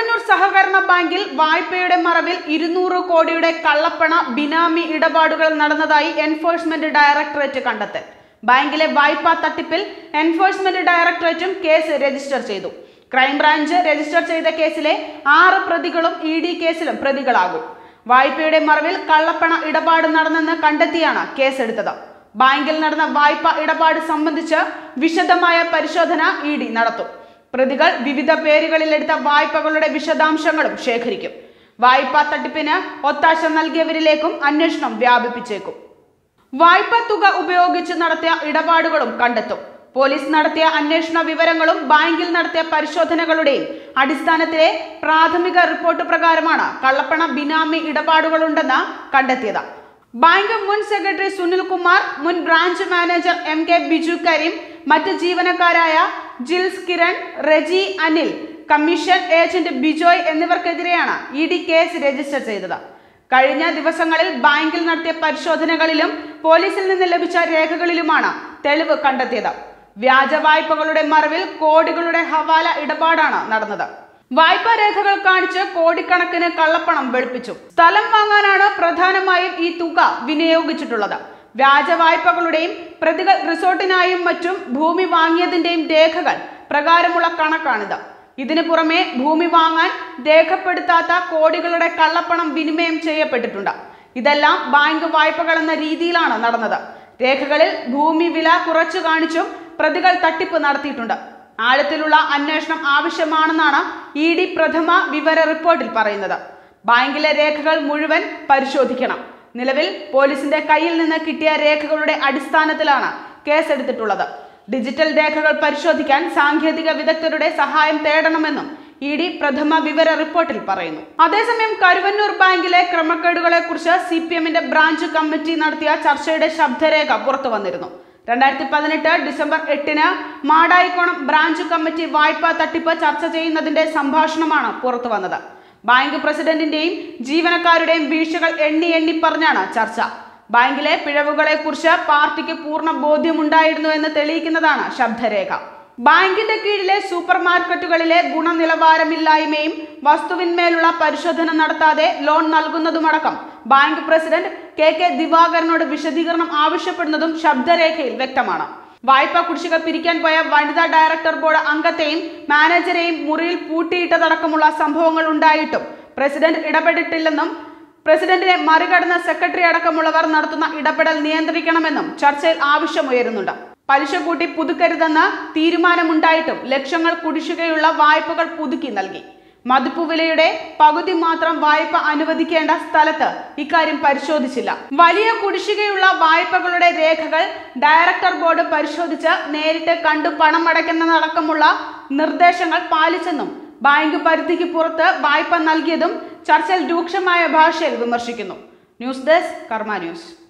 കരുവന്നൂർ സഹകരണ ബാങ്കിൽ വായ്പയുടെ മറവിൽ ഇരുന്നൂറ് കോടിയുടെ കള്ളപ്പണ ബിനാമി ഇടപാടുകൾ നടന്നതായി എൻഫോഴ്സ്മെന്റ് ഡയറക്ടറേറ്റ് കണ്ടെത്തൽ ബാങ്കിലെ വായ്പാ തട്ടിപ്പിൽ എൻഫോഴ്സ്മെന്റ് ഡയറക്ടറേറ്റും കേസ് രജിസ്റ്റർ ചെയ്തു ക്രൈംബ്രാഞ്ച് രജിസ്റ്റർ ചെയ്ത കേസിലെ ആറ് പ്രതികളും ഇ ഡി കേസിലും പ്രതികളാകും വായ്പയുടെ മറവിൽ കള്ളപ്പണ ഇടപാട് നടന്നെന്ന് കണ്ടെത്തിയാണ് കേസെടുത്തത് ബാങ്കിൽ നടന്ന വായ്പ ഇടപാട് സംബന്ധിച്ച് വിശദമായ പരിശോധന ഇ ഡി നടത്തും പ്രതികൾ വിവിധ പേരുകളിൽ എടുത്ത വായ്പകളുടെ വിശദാംശങ്ങളും ശേഖരിക്കും വായ്പാ തട്ടിപ്പിന് ഒത്താശ നൽകിയവരിലേക്കും അന്വേഷണം വ്യാപിപ്പിച്ചേക്കും വായ്പ തുക ഉപയോഗിച്ച് നടത്തിയ ഇടപാടുകളും കണ്ടെത്തും പോലീസ് നടത്തിയ അന്വേഷണ വിവരങ്ങളും ബാങ്കിൽ നടത്തിയ പരിശോധനകളുടെയും അടിസ്ഥാനത്തിലെ പ്രാഥമിക റിപ്പോർട്ട് പ്രകാരമാണ് കള്ളപ്പണ ബിനാമി ഇടപാടുകളുണ്ടെന്ന് കണ്ടെത്തിയത് ബാങ്ക് മുൻ സെക്രട്ടറി സുനിൽ കുമാർ മുൻ branch manager M K Biju Karim മറ്റ് ജീവനക്കാരായ ജിൽസ് കിരൺ റെജി അനിൽ കമ്മീഷൻ ഏജന്റ് ബിജോയ് എന്നിവർക്കെതിരെയാണ് ഇ ഡി കേസ് രജിസ്റ്റർ ചെയ്തത് കഴിഞ്ഞ ദിവസങ്ങളിൽ ബാങ്കിൽ നടത്തിയ പരിശോധനകളിലും പോലീസിൽ നിന്ന് ലഭിച്ച രേഖകളിലുമാണ് തെളിവ് കണ്ടെത്തിയത് വ്യാജ വായ്പകളുടെ മറവിൽ കോടികളുടെ ഹവാല ഇടപാടാണ് നടന്നത് വായ്പാ രേഖകൾ കാണിച്ച് കോടിക്കണക്കിന് കള്ളപ്പണം വെളുപ്പിച്ചു സ്ഥലം വാങ്ങാനാണ് പ്രധാനമായും ഈ തുക വിനിയോഗിച്ചിട്ടുള്ളത് വ്യാജ വായ്പകളുടെയും പ്രതികൾ റിസോർട്ടിനായും മറ്റും ഭൂമി വാങ്ങിയതിന്റെയും രേഖകൾ പ്രകാരമുള്ള കണക്കാണിത് ഇതിനു പുറമെ ഭൂമി വാങ്ങാൻ രേഖപ്പെടുത്താത്ത കോടികളുടെ കള്ളപ്പണം വിനിമയം ചെയ്യപ്പെട്ടിട്ടുണ്ട് ഇതെല്ലാം ബാങ്ക് വായ്പകൾ എന്ന രീതിയിലാണ് നടന്നത് രേഖകളിൽ ഭൂമി വില കുറച്ചു കാണിച്ചും പ്രതികൾ തട്ടിപ്പ് നടത്തിയിട്ടുണ്ട് ആഴത്തിലുള്ള അന്വേഷണം ആവശ്യമാണെന്നാണ് ഇ ഡി പ്രഥമ വിവര റിപ്പോർട്ടിൽ പറയുന്നത് ബാങ്കിലെ രേഖകൾ മുഴുവൻ പരിശോധിക്കണം നിലവിൽ പോലീസിന്റെ കയ്യിൽ നിന്ന് കിട്ടിയ രേഖകളുടെ അടിസ്ഥാനത്തിലാണ് കേസെടുത്തിട്ടുള്ളത് ഡിജിറ്റൽ രേഖകൾ പരിശോധിക്കാൻ സാങ്കേതിക വിദഗ്ധരുടെ സഹായം തേടണമെന്നും ഇ ഡി പ്രഥമ വിവര റിപ്പോർട്ടിൽ പറയുന്നു അതേസമയം കരുവന്നൂർ ബാങ്കിലെ ക്രമക്കേടുകളെ കുറിച്ച് സി പി എമ്മിന്റെ ബ്രാഞ്ച് കമ്മിറ്റി നടത്തിയ ചർച്ചയുടെ ശബ്ദരേഖ പുറത്തു വന്നിരുന്നു രണ്ടായിരത്തി പതിനെട്ട് ഡിസംബർ എട്ടിന് മാടായിക്കോണം ബ്രാഞ്ച് കമ്മിറ്റി വായ്പാ തട്ടിപ്പ് ചർച്ച ചെയ്യുന്നതിന്റെ സംഭാഷണമാണ് പുറത്തു വന്നത് ബാങ്ക് പ്രസിഡന്റിന്റെയും ജീവനക്കാരുടെയും വീഴ്ചകൾ എണ്ണി എണ്ണി പറഞ്ഞാണ് ചർച്ച ബാങ്കിലെ പിഴവുകളെ കുറിച്ച് പാർട്ടിക്ക് പൂർണ്ണ ബോധ്യമുണ്ടായിരുന്നു എന്ന് തെളിയിക്കുന്നതാണ് ശബ്ദരേഖ ബാങ്കിന്റെ കീഴിലെ സൂപ്പർ മാർക്കറ്റുകളിലെ ഗുണനിലവാരമില്ലായ്മയും വസ്തുവിന്മേലുള്ള പരിശോധന നടത്താതെ ലോൺ നൽകുന്നതുമടക്കം ബാങ്ക് പ്രസിഡന്റ് കെ കെ ദിവാകരനോട് വിശദീകരണം ആവശ്യപ്പെടുന്നതും ശബ്ദരേഖയിൽ വ്യക്തമാണ് വായ്പ കുടിശ്ശിക പിരിക്കാൻ പോയ വനിതാ ഡയറക്ടർ ബോർഡ് അംഗത്തെയും മാനേജരെയും മുറിയിൽ പൂട്ടിയിട്ടതടക്കമുള്ള സംഭവങ്ങൾ ഉണ്ടായിട്ടും പ്രസിഡന്റ് ഇടപെട്ടിട്ടില്ലെന്നും പ്രസിഡന്റിനെ മറികടന്ന സെക്രട്ടറി അടക്കമുള്ളവർ നടത്തുന്ന ഇടപെടൽ നിയന്ത്രിക്കണമെന്നും ചർച്ചയിൽ ആവശ്യമുയരുന്നുണ്ട് പലിശ കൂട്ടി പുതുക്കരുതെന്ന് തീരുമാനമുണ്ടായിട്ടും ലക്ഷങ്ങൾ കുടിശ്ശികയുള്ള വായ്പകൾ പുതുക്കി നൽകി മതിപ്പുവിലയുടെ പകുതി മാത്രം വായ്പ അനുവദിക്കേണ്ട സ്ഥലത്ത് ഇക്കാര്യം പരിശോധിച്ചില്ല വലിയ കുടിശ്ശികയുള്ള വായ്പകളുടെ രേഖകൾ ഡയറക്ടർ ബോർഡ് പരിശോധിച്ച് നേരിട്ട് കണ്ടു പണം അടയ്ക്കുന്നതടക്കമുള്ള നിർദ്ദേശങ്ങൾ പാലിച്ചെന്നും ബാങ്ക് പരിധിക്ക് പുറത്ത് വായ്പ നൽകിയതും ചർച്ചയിൽ രൂക്ഷമായ ഭാഷയിൽ വിമർശിക്കുന്നു ന്യൂസ് ഡെസ്ക് കർമ്മ ന്യൂസ്